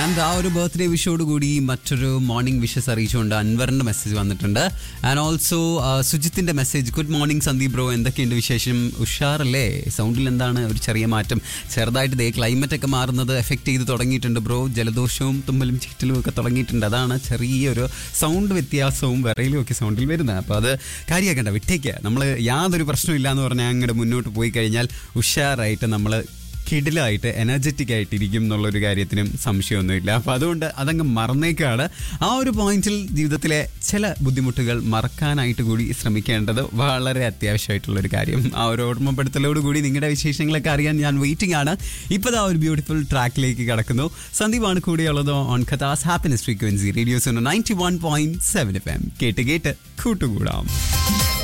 and ആ ഒരു birthday വിഷോട് കൂടി മറ്റൊരു മോർണിംഗ് വിഷസ് അറിയിച്ചുകൊണ്ട് അൻവറിന്റെ മെസ്സേജ് വന്നിട്ടുണ്ട് ആൻഡ് ഓൾസോ സുജിത്തിന്റെ message good morning Sandeep bro എന്തൊക്കെയുണ്ട് വിശേഷം ഉഷാറല്ലേ സൗണ്ടിൽ എന്താണ് ഒരു ചെറിയ മാറ്റം ചെറുതായിട്ട് ദേ ക്ലൈമറ്റ് ഒക്കെ മാറുന്നത് എഫക്ട് ചെയ്ത് തുടങ്ങിയിട്ടുണ്ട് ബ്രോ ജലദോഷവും തുമ്മലും ചീറ്റലും ഒക്കെ തുടങ്ങിയിട്ടുണ്ട് അതാണ് ചെറിയൊരു സൗണ്ട് വ്യത്യാസവും വിറയിലും ഒക്കെ സൗണ്ടിൽ വരുന്നത് അപ്പോൾ അത് കാര്യമാക്കണ്ട വിട്ടേക്ക് നമ്മൾ യാതൊരു പ്രശ്നമില്ല എന്ന് പറഞ്ഞാൽ അങ്ങോട്ട് മുന്നോട്ട് പോയി കഴിഞ്ഞാൽ ഉഷാറായിട്ട് നമ്മൾ കിടിലായിട്ട് എനർജറ്റിക് ആയിട്ട് ഇരിക്കും എന്നുള്ളൊരു കാര്യത്തിനും സംശയമൊന്നുമില്ല അപ്പോൾ അതുകൊണ്ട് അതങ്ങ് മറന്നേക്കാണ് ആ ഒരു പോയിന്റിൽ ജീവിതത്തിലെ ചില ബുദ്ധിമുട്ടുകൾ മറക്കാനായിട്ട് കൂടി ശ്രമിക്കേണ്ടത് വളരെ അത്യാവശ്യമായിട്ടുള്ളൊരു കാര്യം ആ ഒരു ഓർമ്മപ്പെടുത്തലോട് കൂടി നിങ്ങളുടെ വിശേഷങ്ങളൊക്കെ അറിയാൻ ഞാൻ വെയിറ്റിംഗ് ആണ് ഇപ്പോൾ ആ ഒരു ബ്യൂട്ടിഫുൾ ട്രാക്കിലേക്ക് കടക്കുന്നു സന്ദീപാണ് കൂടെയുള്ളത് ഓൺ കഥാസ് happiness frequency radios ninety one point seven F M കേട്ട് കേട്ട് കൂട്ടുകൂടാം